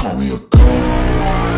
call me a god.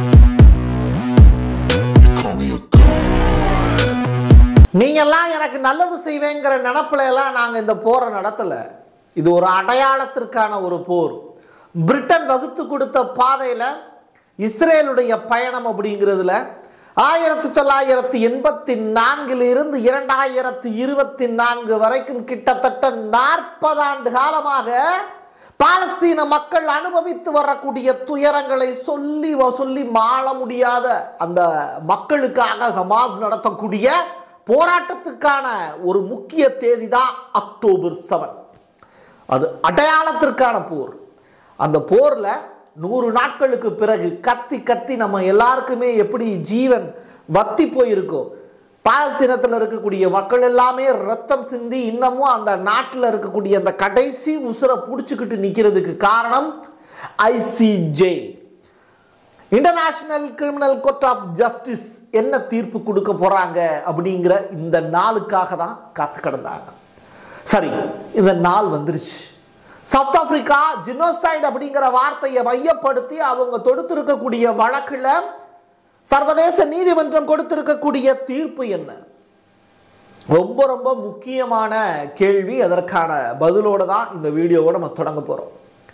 You call me a god. நீங்கெல்லாம் எனக்கு நல்லது செய்வேங்கிற நினப்புல எல்லாம் நாங்கள் இந்த போரை நடத்தலை இது ஒரு அடையாளத்திற்கான ஒரு போர் பிரிட்டன் வகுத்து கொடுத்த பாதையில் இஸ்ரேலுடைய பயணம் அப்படிங்கிறதுல ஆயிரத்தி தொள்ளாயிரத்தி எண்பத்தி நான்கில் இருந்து இரண்டாயிரத்தி இருபத்தி நான்கு வரைக்கும் கிட்டத்தட்ட நாற்பது ஆண்டு காலமாக பாலஸ்தீன மக்கள் அனுபவித்து வரக்கூடிய துயரங்களை சொல்லி சொல்லி மாள முடியாத அந்த மக்களுக்காக ஹமாஸ் நடத்தக்கூடிய போராட்டத்துக்கான ஒரு முக்கிய தேதி தான் அக்டோபர் செவன் அது அடையாளத்திற்கான போர் அந்த போர்ல நூறு நாட்களுக்கு பிறகு கத்தி கத்தி நம்ம எல்லாருக்குமே எப்படி ஜீவன் வத்தி போயிருக்கோ பாலஸ்தீனத்தில் இருக்கக்கூடிய மக்கள் எல்லாமே ரத்தம் சிந்தி இன்னமும் அந்த நாட்டில் இருக்கக்கூடிய அந்த கடைசி உசுரை பிடிச்சிக்கிட்டு நிற்கிறதுக்கு காரணம் ICJ international criminal court of justice என்ன தீர்ப்பு கொடுக்க போறாங்க அப்படிங்கிற இந்த நாளுக்காக தான் காத்து கிடந்தாங்க சரி இந்த நாள் வந்துருச்சு சவுத் ஆப்பிரிக்கா ஜினோசைடு அப்படிங்கிற வார்த்தையை மையப்படுத்தி அவங்க தொடுத்திருக்கக்கூடிய வழக்குல சர்வதேச நீதிமன்றம் கொடுத்திருக்கக்கூடிய தீர்ப்பு என்ன ரொம்ப ரொம்ப முக்கியமான கேள்வி அதற்கான பதிலோட தான் இந்த வீடியோவை நம்ம தொடங்க போறோம்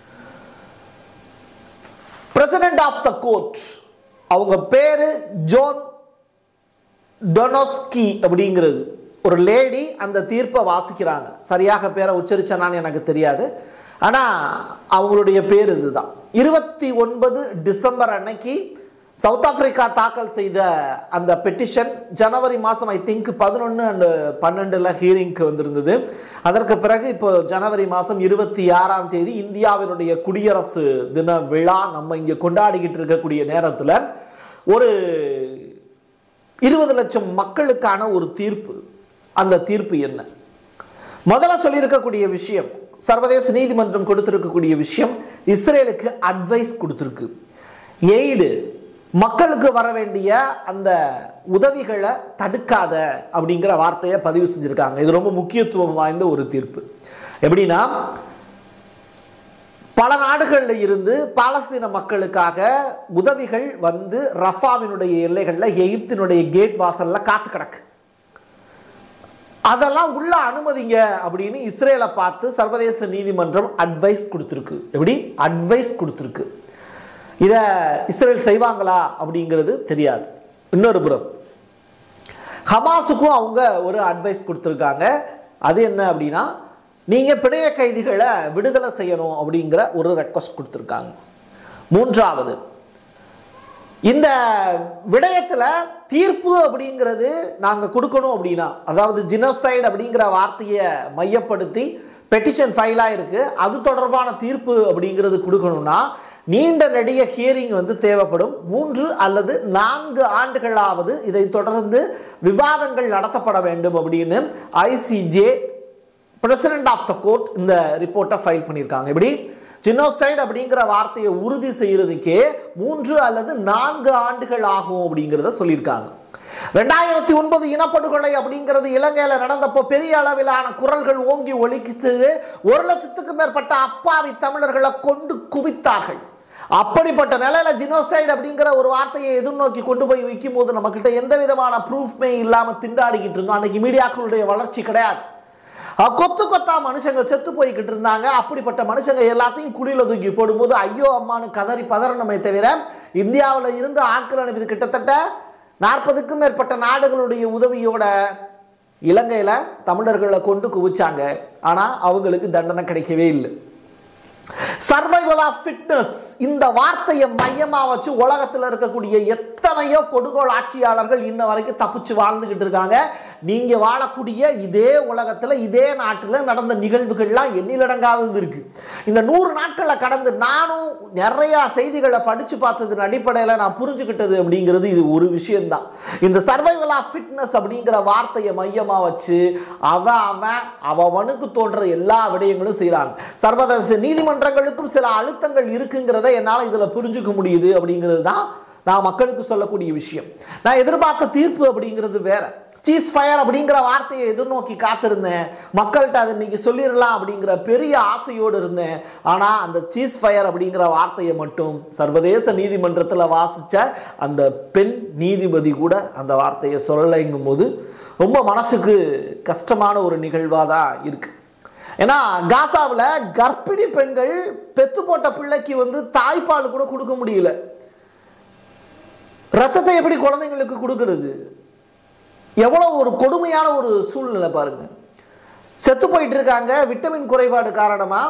பிரசிடென்ட் ஆஃப் த கோர்ட் அவங்க பேரு ஜோன் டொனோஸ்கி அப்படிங்கிறது ஒரு லேடி அந்த தீர்ப்பை வாசிக்கிறாங்க சரியாக பேரை உச்சரிச்சனான்னு எனக்கு தெரியாது ஆனால் அவங்களுடைய பேர் இதுதான் இருபத்தி ஒன்பது டிசம்பர் அன்னைக்கு சவுத் ஆப்பிரிக்கா தாக்கல் செய்த அந்த பெட்டிஷன் ஜனவரி மாதம் ஐ திங்க் பதினொன்று அண்டு பன்னெண்டில் ஹியரிங்க்கு வந்திருந்தது அதற்கு பிறகு இப்போ ஜனவரி மாதம் இருபத்தி ஆறாம் தேதி இந்தியாவினுடைய குடியரசு தின விழா நம்ம இங்கே கொண்டாடிக்கிட்டு இருக்கக்கூடிய நேரத்தில் ஒரு இருபது லட்சம் மக்களுக்கான ஒரு தீர்ப்பு அந்த தீர்ப்பு என்ன முதல்ல சொல்லியிருக்கக்கூடிய விஷயம் சர்வதேச நீதிமன்றம் கொடுத்திருக்கக்கூடிய விஷயம் இஸ்ரேலுக்கு அட்வைஸ் கொடுத்திருக்கு எய்டு மக்களுக்கு வர வேண்டிய அந்த உதவிகளை தடுக்காத அப்படிங்கிற வார்த்தையை பதிவு செஞ்சிருக்காங்க இது ரொம்ப முக்கியத்துவம் வாய்ந்த ஒரு தீர்ப்பு எப்படின்னா பல நாடுகளில் இருந்து பாலஸ்தீன மக்களுக்காக உதவிகள் வந்து ரஃபாவினுடைய எல்லைகளில் எகிப்தினுடைய கேட் வாசல்ல காத்து கிடக்கு அதெல்லாம் உள்ள அனுமதிங்க அப்படின்னு இஸ்ரேலை பார்த்து சர்வதேச நீதிமன்றம் அட்வைஸ் கொடுத்துருக்கு எப்படி அட்வைஸ் கொடுத்துருக்கு இதை இஸ்ரேல் செய்வாங்களா அப்படிங்கிறது தெரியாது இன்னொரு புறம் ஹமாஸுக்கும் அவங்க ஒரு அட்வைஸ் கொடுத்துருக்காங்க அது என்ன அப்படின்னா நீங்க பிணைய கைதிகளை விடுதலை செய்யணும் அப்படிங்கிற ஒரு ரெக்வஸ்ட் கொடுத்துருக்காங்க மூன்றாவது இந்த விடயத்துல தீர்ப்பு அப்படிங்கிறது நாங்க கொடுக்கணும் அப்படின்னா அதாவது ஜினோசைடு அப்படிங்கிற வார்த்தையை மையப்படுத்தி பெட்டிஷன் ஃபைல் ஆயிருக்கு அது தொடர்பான தீர்ப்பு அப்படிங்கிறது கொடுக்கணும்னா நீண்ட நெடிய ஹியரிங் வந்து தேவைப்படும் மூன்று அல்லது நான்கு ஆண்டுகளாவது இதை தொடர்ந்து விவாதங்கள் நடத்தப்பட வேண்டும் அப்படின்னு ICJ president of the court இந்த ரிப்போர்ட்டை ஃபைல் பண்ணியிருக்காங்க இப்படி ஜினோசைடு அப்படிங்கிற வார்த்தையை உறுதி செய்யறதுக்கே மூன்று அல்லது நான்கு ஆண்டுகள் ஆகும் அப்படிங்கிறத சொல்லியிருக்காங்க ரெண்டாயிரத்தி ஒன்பது இனப்படுகொலை அப்படிங்கிறது இலங்கையில நடந்தப்போ பெரிய அளவிலான குரல்கள் ஓங்கி ஒலிக்கிச்சது ஒரு லட்சத்துக்கு மேற்பட்ட அப்பாவி தமிழர்களை கொண்டு குவித்தார்கள் அப்படிப்பட்ட நிலையில ஜினோசைடு அப்படிங்கிற ஒரு வார்த்தையை எதிர்நோக்கி கொண்டு போய் வைக்கும் போது நம்ம கிட்ட எந்த விதமான ப்ரூஃப்மே இல்லாம திண்டாடிக்கிட்டு இருந்தோம் அன்னைக்கு மீடியாக்களுடைய வளர்ச்சி கிடையாது அஹ் கொத்து கொத்தா மனுஷங்க செத்து போய்கிட்டு இருந்தாங்க அப்படிப்பட்ட மனுஷங்க எல்லாத்தையும் குழியில தூக்கி போடும்போது ஐயோ அம்மானு கதறி பதறணுமே தவிர இந்தியாவில் இருந்து ஆட்கள் அனுப்பி கிட்டத்தட்ட நாற்பதுக்கும் மேற்பட்ட நாடுகளுடைய உதவியோட இலங்கையில தமிழர்களை கொண்டு குவிச்சாங்க ஆனா அவங்களுக்கு தண்டனை கிடைக்கவே இல்லை சர்வைவல் ஆஃப் ஃபிட்னஸ் இந்த வார்த்தையை மையமா வச்சு உலகத்தில் இருக்கக்கூடிய எத்தனையோ கொடுகோல் ஆட்சியாளர்கள் இன்ன வரைக்கும் தப்பிச்சு வாழ்ந்துகிட்டு இருக்காங்க நீங்க வாழக்கூடிய இதே உலகத்துல இதே நாட்டில் நடந்த நிகழ்வுகள்லாம் எண்ணிலடங்காதது இருக்கு இந்த நூறு நாட்களை கடந்து நானும் நிறைய செய்திகளை படிச்சு பார்த்ததன் அடிப்படையில் நான் புரிஞ்சுக்கிட்டது அப்படிங்கிறது இது ஒரு விஷயம்தான் இந்த சர்வைவல் ஆஃப் ஃபிட்னஸ் அப்படிங்கிற வார்த்தையை மையமா வச்சு அவன் அவன் அவனுக்கு தோன்ற எல்லா விடயங்களும் செய்றாங்க சர்வதேச நீதிமன்றங்களுக்கும் சில அழுத்தங்கள் இருக்குங்கிறத என்னால் இதுல புரிஞ்சுக்க முடியுது அப்படிங்கிறது தான் நான் மக்களுக்கு சொல்லக்கூடிய விஷயம் நான் எதிர்பார்த்த தீர்ப்பு அப்படிங்கிறது வேற சீஸ் ஃபயர் அப்படிங்கிற வார்த்தையை எதிர்நோக்கி காத்திருந்தேன் மக்கள்கிட்ட அதை இன்னைக்கு சொல்லிடலாம் அப்படிங்கிற பெரிய ஆசையோடு இருந்தேன் ஆனால் அந்த சீஸ் ஃபயர் அப்படிங்கிற வார்த்தையை மட்டும் சர்வதேச நீதிமன்றத்தில் வாசித்த அந்த பெண் நீதிபதி கூட அந்த வார்த்தையை சொல்லலைங்கும் போது ரொம்ப மனசுக்கு கஷ்டமான ஒரு நிகழ்வாக தான் இருக்குது ஏன்னா காசாவில் கர்ப்பிணி பெண்கள் பெத்து போட்ட பிள்ளைக்கு வந்து தாய்ப்பால் கூட கொடுக்க முடியல ரத்தத்தை எப்படி குழந்தைங்களுக்கு கொடுக்கறது எவ்வளவு ஒரு கொடுமையான ஒரு சூழ்நிலை பாருங்க செத்து போயிட்டு இருக்காங்க விட்டமின் குறைபாடு காரணமா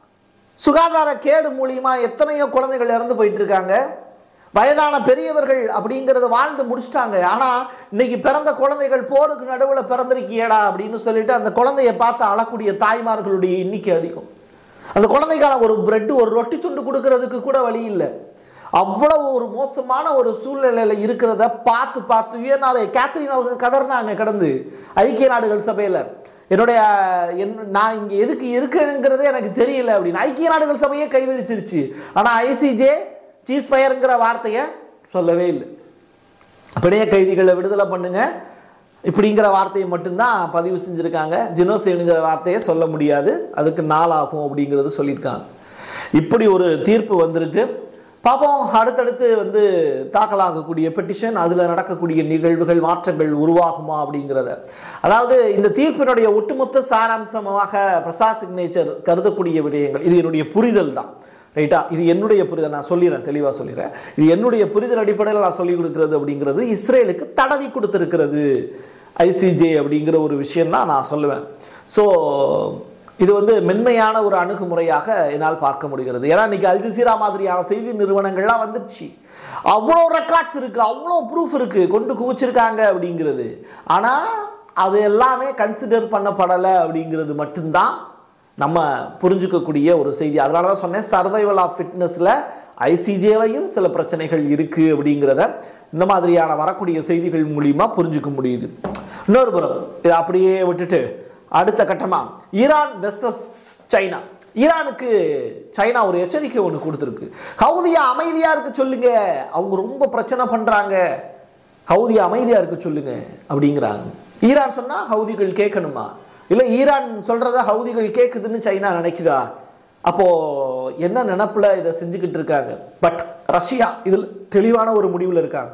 சுகாதார கேடு மூலியமா எத்தனையோ குழந்தைகள் இறந்து போயிட்டு இருக்காங்க வயதான பெரியவர்கள் அப்படிங்கிறத வாழ்ந்து முடிச்சிட்டாங்க ஆனா இன்னைக்கு பிறந்த குழந்தைகள் போருக்கு நடுவில் பிறந்திருக்கியடா அப்படின்னு சொல்லிட்டு அந்த குழந்தைய பார்த்து அழக்கூடிய தாய்மார்களுடைய எண்ணிக்கை அதிகம் அந்த குழந்தைக்கான ஒரு பிரெட் ஒரு ரொட்டி துண்டு கொடுக்கறதுக்கு கூட வழி இல்லை அவ்வளவு ஒரு மோசமான ஒரு சூழ்நிலையில இருக்கிறத பார்த்து பார்த்து உயர்நாளை கேத்ரின் அவங்க கதறினாங்க கடந்து ஐக்கிய நாடுகள் சபையில என்னுடைய என் நான் இங்க எதுக்கு இருக்கிறேங்கிறதே எனக்கு தெரியல அப்படின்னு ஐக்கிய நாடுகள் சபையே கைவிரிச்சிருச்சு ஆனா ஐசிஜே சீஸ் ஃபயருங்கிற வார்த்தையை சொல்லவே இல்லை பிணைய கைதிகளை விடுதலை பண்ணுங்க இப்படிங்கிற வார்த்தையை மட்டும்தான் பதிவு செஞ்சுருக்காங்க ஜினோசைடுங்கிற வார்த்தையை சொல்ல முடியாது அதுக்கு நாளாகும் அப்படிங்கிறது சொல்லியிருக்காங்க இப்படி ஒரு தீர்ப்பு வந்திருக்கு பார்ப்போம் அடுத்தடுத்து வந்து தாக்கலாகக்கூடிய பெட்டிஷன் அதில் நடக்கக்கூடிய நிகழ்வுகள் மாற்றங்கள் உருவாகுமா அப்படிங்கிறத அதாவது இந்த தீர்ப்பினுடைய ஒட்டுமொத்த சாராம்சமாக பிரசாத் சிக்னேச்சர் கருதக்கூடிய விடயங்கள் இது என்னுடைய புரிதல் தான் ரைட்டா இது என்னுடைய புரிதல் நான் சொல்லிடுறேன் தெளிவாக சொல்லிடுறேன் இது என்னுடைய புரிதல் அடிப்படையில் நான் சொல்லிக் கொடுக்கிறது அப்படிங்கிறது இஸ்ரேலுக்கு தடவி கொடுத்துருக்கிறது ஐசிஜே அப்படிங்கிற ஒரு விஷயம் தான் நான் சொல்லுவேன் ஸோ இது வந்து மென்மையான ஒரு அணுகுமுறையாக என்னால் பார்க்க முடிகிறது ஏன்னா இன்னைக்கு அல்ஜசீரா மாதிரியான செய்தி நிறுவனங்கள்லாம் வந்துடுச்சு அவ்வளோ ரெக்கார்ட்ஸ் இருக்கு அவ்வளோ ப்ரூஃப் இருக்கு கொண்டு குவிச்சிருக்காங்க அப்படிங்கிறது ஆனால் அது எல்லாமே கன்சிடர் பண்ணப்படலை அப்படிங்கிறது மட்டும்தான் நம்ம புரிஞ்சுக்கக்கூடிய ஒரு செய்தி அதனால தான் சொன்னேன் சர்வைவல் ஆஃப் ஃபிட்னஸில் ஐசிஜேலையும் சில பிரச்சனைகள் இருக்குது அப்படிங்கிறத இந்த மாதிரியான வரக்கூடிய செய்திகள் மூலியமா புரிஞ்சுக்க முடியுது இன்னொரு புறம் இதை அப்படியே விட்டுட்டு அடுத்த கட்டமாக ஈரான் வெர்சஸ் சைனா ஈரானுக்கு சைனா ஒரு எச்சரிக்கை ஒன்று கொடுத்துருக்கு ஹவுதியா அமைதியா இருக்க சொல்லுங்க அவங்க ரொம்ப பிரச்சனை பண்றாங்க ஹவுதி அமைதியா இருக்க சொல்லுங்க அப்படிங்கிறாங்க ஈரான் சொன்னா ஹவுதிகள் கேட்கணுமா இல்ல ஈரான் சொல்றத ஹவுதிகள் கேட்குதுன்னு சைனா நினைக்குதா அப்போ என்ன நினப்புல இதை செஞ்சுக்கிட்டு இருக்காங்க பட் ரஷ்யா இதில் தெளிவான ஒரு முடிவில் இருக்காங்க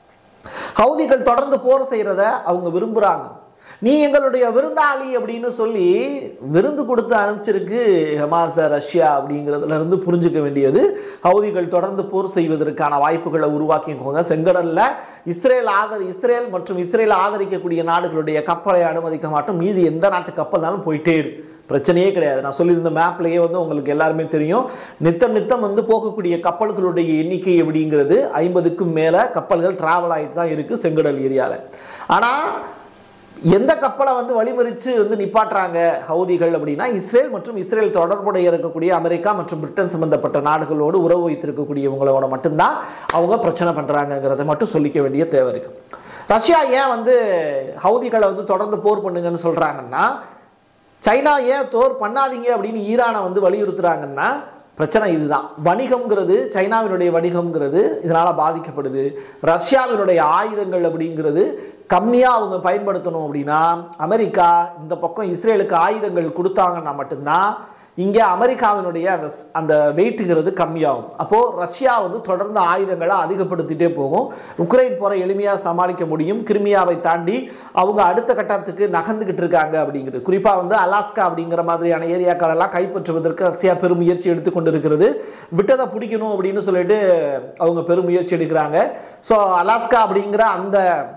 ஹவுதிகள் தொடர்ந்து போர் செய்யறத அவங்க விரும்புறாங்க நீ எங்களுடைய விருந்தாளி அப்படின்னு சொல்லி விருந்து கொடுத்து அனுப்பிச்சிருக்கு ஹமாச ரஷ்யா அப்படிங்கிறதுல இருந்து புரிஞ்சுக்க வேண்டியது ஹவுதிகள் தொடர்ந்து போர் செய்வதற்கான வாய்ப்புகளை உருவாக்கிக்கோங்க செங்கடல்ல இஸ்ரேல் ஆதரி இஸ்ரேல் மற்றும் இஸ்ரேல் ஆதரிக்கக்கூடிய நாடுகளுடைய கப்பலை அனுமதிக்க மாட்டோம் மீதி எந்த நாட்டு கப்பல்னாலும் போயிட்டே இரு பிரச்சனையே கிடையாது நான் சொல்லியிருந்த மேப்லேயே வந்து உங்களுக்கு எல்லாருமே தெரியும் நித்தம் நித்தம் வந்து போகக்கூடிய கப்பல்களுடைய எண்ணிக்கை அப்படிங்கிறது ஐம்பதுக்கும் மேலே கப்பல்கள் டிராவல் ஆகிட்டு தான் இருக்குது செங்கடல் ஏரியாவில் ஆனால் எந்த கப்பலை வந்து வழிமறித்து வந்து நிப்பாட்டுறாங்க ஹவுதிகள் அப்படின்னா இஸ்ரேல் மற்றும் இஸ்ரேல் தொடர்புடைய இருக்கக்கூடிய அமெரிக்கா மற்றும் பிரிட்டன் சம்பந்தப்பட்ட நாடுகளோடு உறவு வைத்திருக்கக்கூடியவங்களோட மட்டும்தான் அவங்க பிரச்சனை பண்ணுறாங்கங்கிறத மட்டும் சொல்லிக்க வேண்டிய தேவை இருக்கு ரஷ்யா ஏன் வந்து ஹவுதிகளை வந்து தொடர்ந்து போர் பண்ணுங்கன்னு சொல்கிறாங்கன்னா சைனா ஏன் தோர் பண்ணாதீங்க அப்படின்னு ஈரானை வந்து வலியுறுத்துறாங்கன்னா பிரச்சனை இதுதான் வணிகம்ங்கிறது சைனாவினுடைய வணிகம்ங்கிறது இதனால் பாதிக்கப்படுது ரஷ்யாவினுடைய ஆயுதங்கள் அப்படிங்கிறது கம்மியாக அவங்க பயன்படுத்தணும் அப்படின்னா அமெரிக்கா இந்த பக்கம் இஸ்ரேலுக்கு ஆயுதங்கள் கொடுத்தாங்கன்னா மட்டும்தான் இங்கே அமெரிக்காவினுடைய அந்த அந்த வெயிட்டுங்கிறது கம்மியாகும் அப்போது ரஷ்யா வந்து தொடர்ந்து ஆயுதங்களை அதிகப்படுத்திட்டே போகும் உக்ரைன் போரை எளிமையாக சமாளிக்க முடியும் கிரிமியாவை தாண்டி அவங்க அடுத்த கட்டத்துக்கு நகர்ந்துக்கிட்டு இருக்காங்க அப்படிங்கிறது குறிப்பாக வந்து அலாஸ்கா அப்படிங்கிற மாதிரியான ஏரியாக்கள் எல்லாம் கைப்பற்றுவதற்கு ரஷ்யா பெரும் முயற்சி எடுத்துக்கொண்டு இருக்கிறது விட்டதை பிடிக்கணும் அப்படின்னு சொல்லிட்டு அவங்க பெரும் முயற்சி எடுக்கிறாங்க ஸோ அலாஸ்கா அப்படிங்கிற அந்த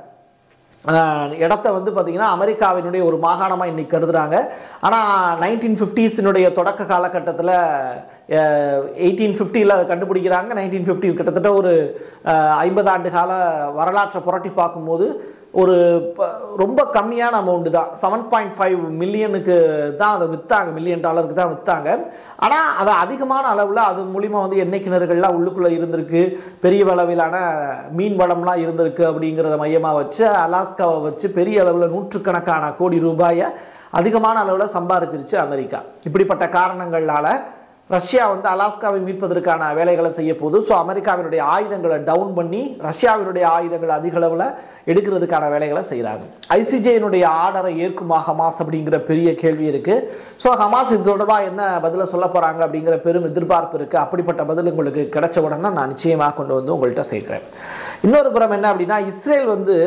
ஆஹ் இடத்த வந்து பார்த்தீங்கன்னா அமெரிக்காவினுடைய ஒரு மாகாணமாக இன்னைக்கு கருதுறாங்க ஆனால் நைன்டீன் ஃபிஃப்டிஸினுடைய தொடக்க காலகட்டத்தில் எயிட்டீன் ஃபிஃப்டியில் அதை கண்டுபிடிக்கிறாங்க நைன்டீன் ஃபிஃப்டி கிட்டத்தட்ட ஒரு ஐம்பது ஆண்டு கால வரலாற்றை புரட்டி பார்க்கும்போது ஒரு ப- ரொம்ப கம்மியான அமௌண்ட் தான் செவன் பாயிண்ட் ஃபைவ் மில்லியனுக்கு தான் அதை விற்றாங்க மில்லியன் டாலருக்கு தான் விற்றாங்க ஆனால் அது அதிகமான அளவில் அது மூலிமா வந்து எண்ணெய் கிணறுகள்லாம் உள்ளுக்குள்ளே இருந்திருக்கு பெரிய அளவிலான மீன் வளம்லாம் இருந்திருக்கு அப்படிங்கிறத மையமாக வச்சு அலாஸ்காவை வச்சு பெரிய அளவில் நூற்றுக்கணக்கான கோடி ரூபாயை அதிகமான அளவில் சம்பாரிச்சிருச்சு அமெரிக்கா இப்படிப்பட்ட காரணங்களால ரஷ்யா வந்து அலாஸ்காவை மீட்பதற்கான வேலைகளை செய்ய போகுது ஸோ அமெரிக்காவினுடைய ஆயுதங்களை டவுன் பண்ணி ரஷ்யாவினுடைய ஆயுதங்களை அதிக அளவில் எடுக்கிறதுக்கான வேலைகளை செய்கிறாங்க ஐசிஜேனுடைய ஆர்டரை ஏற்குமா ஹமாஸ் அப்படிங்கிற பெரிய கேள்வி இருக்குது ஸோ ஹமாஸ் இது தொடர்பாக என்ன பதிலை சொல்ல போகிறாங்க அப்படிங்கிற பெரும் எதிர்பார்ப்பு இருக்குது அப்படிப்பட்ட பதில் உங்களுக்கு கிடைச்ச உடனே நான் நிச்சயமாக கொண்டு வந்து உங்கள்கிட்ட சேர்க்குறேன் இன்னொரு புறம் என்ன அப்படின்னா இஸ்ரேல் வந்து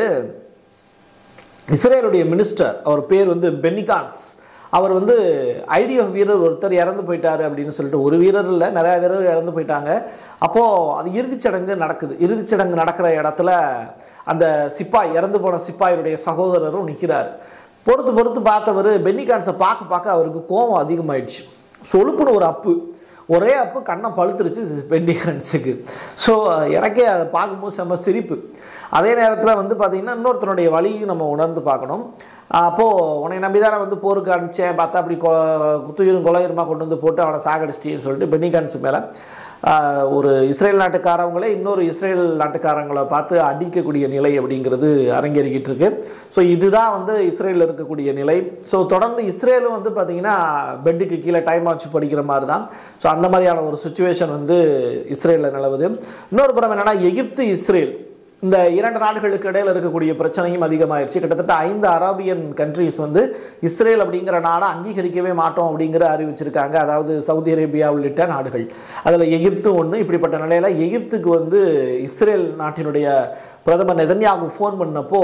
இஸ்ரேலுடைய மினிஸ்டர் அவர் பேர் வந்து பெனிகான்ஸ் அவர் வந்து ஐடிஎஃப் வீரர் ஒருத்தர் இறந்து போயிட்டாரு அப்படின்னு சொல்லிட்டு ஒரு வீரர் இல்லை நிறைய வீரர் இறந்து போயிட்டாங்க அப்போது அது இறுதிச் சடங்கு நடக்குது இறுதிச் சடங்கு நடக்கிற இடத்துல அந்த சிப்பாய் இறந்து போன சிப்பாயினுடைய சகோதரரும் நிற்கிறார் பொறுத்து பொறுத்து பார்த்தவர் பென்னிகான்ஸை பார்க்க பார்க்க அவருக்கு கோபம் அதிகமாயிடுச்சு சொலுப்புன்னு ஒரு அப்பு ஒரே அப்பு கண்ணை பழுத்துருச்சு பெண்டிகன்ஸுக்கு ஸோ எனக்கே அதை பார்க்கும்போது செம்ம சிரிப்பு அதே நேரத்தில் வந்து பார்த்திங்கன்னா இன்னொருத்தனுடைய வழியும் நம்ம உணர்ந்து பார்க்கணும் அப்போது உன்னை நம்பி தானே வந்து போருக்கு அனுப்பிச்சேன் பார்த்தா அப்படி கொ குத்துயிரும் கொலையுருமா கொண்டு வந்து போட்டு அவனை சாகடிச்சிட்டின்னு சொல்லிட்டு பென்னிகான்ஸ் மேலே ஒரு இஸ்ரேல் நாட்டுக்காரவங்களே இன்னொரு இஸ்ரேல் நாட்டுக்காரங்களை பார்த்து அடிக்கக்கூடிய நிலை அப்படிங்கிறது அரங்கேறிக்கிட்டு இருக்கு ஸோ இதுதான் வந்து இஸ்ரேலில் இருக்கக்கூடிய நிலை ஸோ தொடர்ந்து இஸ்ரேலும் வந்து பார்த்தீங்கன்னா பெட்டுக்கு கீழே டைம் வச்சு படிக்கிற மாதிரி தான் ஸோ அந்த மாதிரியான ஒரு சுச்சுவேஷன் வந்து இஸ்ரேலில் நிலவுது இன்னொரு புறம் என்னன்னா எகிப்து இஸ்ரேல் இந்த இரண்டு நாடுகளுக்கு இடையில இருக்கக்கூடிய பிரச்சனையும் அதிகமாயிருச்சு கிட்டத்தட்ட ஐந்து அரேபியன் கண்ட்ரிஸ் வந்து இஸ்ரேல் அப்படிங்கிற நாடை அங்கீகரிக்கவே மாட்டோம் அப்படிங்கிற அறிவிச்சிருக்காங்க அதாவது சவுதி அரேபியா உள்ளிட்ட நாடுகள் அதில் எகிப்தும் ஒன்று இப்படிப்பட்ட நிலையில் எகிப்துக்கு வந்து இஸ்ரேல் நாட்டினுடைய பிரதமர் நெதன்யாகு ஃபோன் பண்ணப்போ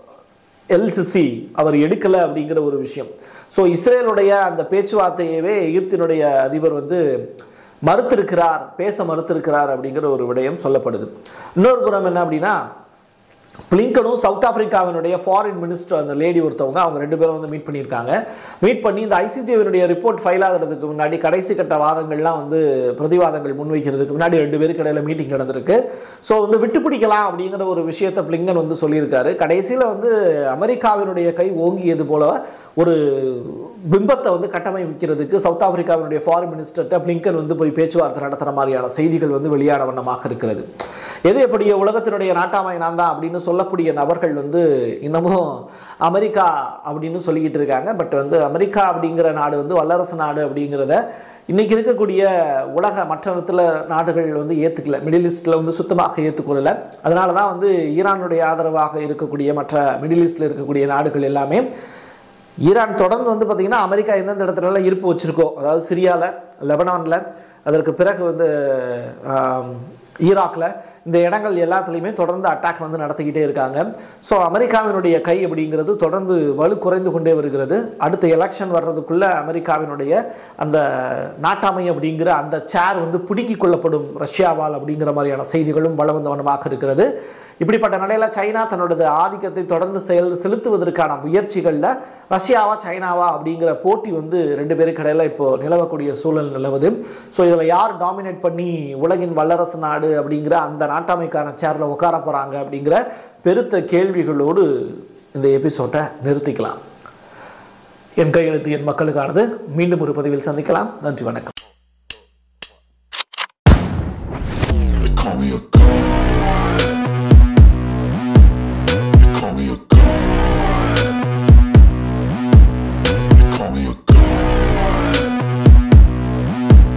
எல்சிசி அவர் எடுக்கலை அப்படிங்கிற ஒரு விஷயம் ஸோ இஸ்ரேலுடைய அந்த பேச்சுவார்த்தையவே எகிப்தினுடைய அதிபர் வந்து மறுத்திருக்கிறார் பேச மறுத்திருக்கிறார் அப்படிங்கிற ஒரு விடயம் சொல்லப்படுது இன்னொரு புறம் என்ன அப்படின்னா பிளிங்கனும் சவுத் ஆப்பிரிக்காவினுடைய ஃபாரின் மினிஸ்டர் அந்த லேடி ஒருத்தவங்க அவங்க ரெண்டு பேரும் வந்து மீட் பண்ணியிருக்காங்க மீட் பண்ணி இந்த ஐசிஜிவினுடைய ரிப்போர்ட் ஃபைல் ஆகிறதுக்கு முன்னாடி கடைசி கட்ட வாதங்கள்லாம் வந்து பிரதிவாதங்கள் முன்வைக்கிறதுக்கு முன்னாடி ரெண்டு பேருக்கு இடையில மீட்டிங் நடந்திருக்கு ஸோ வந்து விட்டு பிடிக்கலாம் அப்படிங்கிற ஒரு விஷயத்தை பிளிங்கன் வந்து சொல்லியிருக்காரு கடைசியில் வந்து அமெரிக்காவினுடைய கை ஓங்கியது போல ஒரு பிம்பத்தை வந்து கட்டமைக்கிறதுக்கு சவுத் ஆப்பிரிக்காவினுடைய ஃபாரின் மினிஸ்டர்கிட்ட பிளிங்கன் வந்து போய் பேச்சுவார்த்தை நடத்துகிற மாதிரியான செய்திகள் வந்து வெளியான வண்ணமாக இருக்கிறது எது எப்படிய உலகத்தினுடைய நாட்டாமை நான் தான் அப்படின்னு சொல்லக்கூடிய நபர்கள் வந்து இன்னமும் அமெரிக்கா அப்படின்னு சொல்லிக்கிட்டு இருக்காங்க பட் வந்து அமெரிக்கா அப்படிங்கிற நாடு வந்து வல்லரசு நாடு அப்படிங்கிறத இன்னைக்கு இருக்கக்கூடிய உலக மற்ற இடத்துல நாடுகள் வந்து ஏற்றுக்கல மிடில் ஈஸ்டில் வந்து சுத்தமாக ஏற்றுக்கொள்ளல அதனால தான் வந்து ஈரானுடைய ஆதரவாக இருக்கக்கூடிய மற்ற மிடில் ஈஸ்டில் இருக்கக்கூடிய நாடுகள் எல்லாமே ஈரான் தொடர்ந்து வந்து பார்த்திங்கன்னா அமெரிக்கா எந்தெந்த இடத்துலலாம் இருப்பு வச்சுருக்கோ அதாவது சிரியாவில் லெபனானில் அதற்கு பிறகு வந்து ஈராக்கில் இந்த இடங்கள் எல்லாத்துலேயுமே தொடர்ந்து அட்டாக் வந்து நடத்திக்கிட்டே இருக்காங்க ஸோ அமெரிக்காவினுடைய கை அப்படிங்கிறது தொடர்ந்து வலு குறைந்து கொண்டே வருகிறது அடுத்த எலெக்ஷன் வர்றதுக்குள்ள அமெரிக்காவினுடைய அந்த நாட்டாமை அப்படிங்கிற அந்த சேர் வந்து பிடுங்கிக் கொள்ளப்படும் ரஷ்யாவால் அப்படிங்கிற மாதிரியான செய்திகளும் பலவந்தவனமாக இருக்கிறது இப்படிப்பட்ட நிலையில் சைனா தன்னோட ஆதிக்கத்தை தொடர்ந்து செயல் செலுத்துவதற்கான முயற்சிகளில் ரஷ்யாவா சைனாவா அப்படிங்கிற போட்டி வந்து ரெண்டு பேருக்கு இடையில இப்போ நிலவக்கூடிய சூழல் நிலவுது ஸோ இதில் யார் டாமினேட் பண்ணி உலகின் வல்லரசு நாடு அப்படிங்கிற அந்த நாட்டாமைக்கான சேரில் உட்கார போகிறாங்க அப்படிங்கிற பெருத்த கேள்விகளோடு இந்த எபிசோட்டை நிறுத்திக்கலாம் என் கையெழுத்து என் மக்களுக்கானது மீண்டும் ஒரு பதிவில் சந்திக்கலாம் நன்றி வணக்கம் They call me a god. They call me a god.